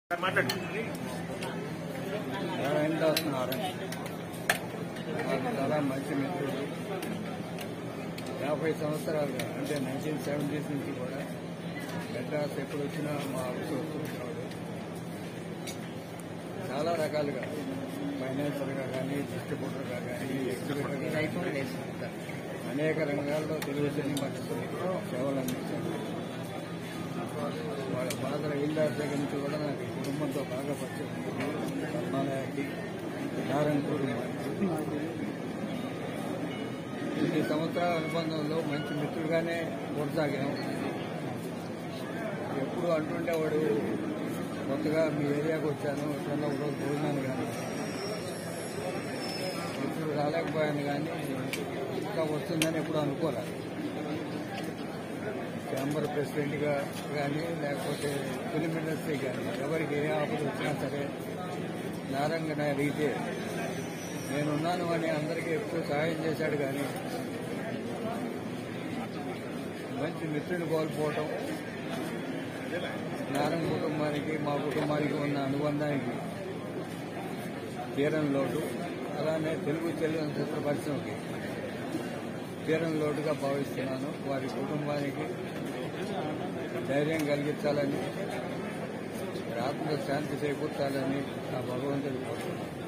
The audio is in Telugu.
మాట్లాడండి నారాయణ దాస్ నారాయణ నాకు చాలా మంచి మిత్రుడు యాభై సంవత్సరాలుగా అంటే నైన్టీన్ సెవెంటీస్ నుంచి కూడా మెడ్రాస్ ఎప్పుడు వచ్చినా మా ఆఫీస్ వస్తుంటాడు చాలా రకాలుగా ఫైనాన్షియల్గా కానీ డిస్ట్రిబ్యూటర్గా కానీ ఎగ్జిబిటర్గా అనేక రంగాల్లో తెలుగుదేశం పట్టిస్తుంది సేవలు అందించారు వాళ్ళ ఫాదర్ ఇల్లార్ దగ్గర నుంచి కూడా నాకు ఈ కుటుంబంతో బాగా పరిచయం ఉంది. పద్మాలయాకి నారాయణ కుటుంబానికి ఇన్ని సంవత్సరాల అనుబంధంలో మంచి మిత్రుడుగానే కొనసాగాం ఎప్పుడు అంటుండేవాడు కొత్తగా మీ ఏరియాకి వచ్చాను ఎప్పుడన్నా ఒక రోజు భోజనాలు కానీ ఇప్పుడు రాలేకపోయాను కానీ ఇంకా వస్తుందని ఎప్పుడు అనుకోలేదు ఛాంబర్ ప్రెసిడెంట్గా కానీ లేకపోతే ఫిలిం ఇండస్ట్రీ కానీ ఎవరికి ఏ ఆపద వచ్చినా సరే నారంగ అడిగితే నేనున్నాను అని అందరికీ ఎప్పుడు సహాయం చేశాడు కానీ మంచి మిత్రుని కోల్పోవటం నారంగ కుటుంబానికి మా కుటుంబానికి ఉన్న అనుబంధానికి తీరని లోటు అలానే తెలుగు చలన చిత్ర పరిశ్రమకి తీరని లోటుగా భావిస్తున్నాను వారి కుటుంబానికి ధైర్యం కలిగించాలని ఆత్మ శాంతి చేకూర్చాలని ఆ భగవంతుడి కోరుతున్నాను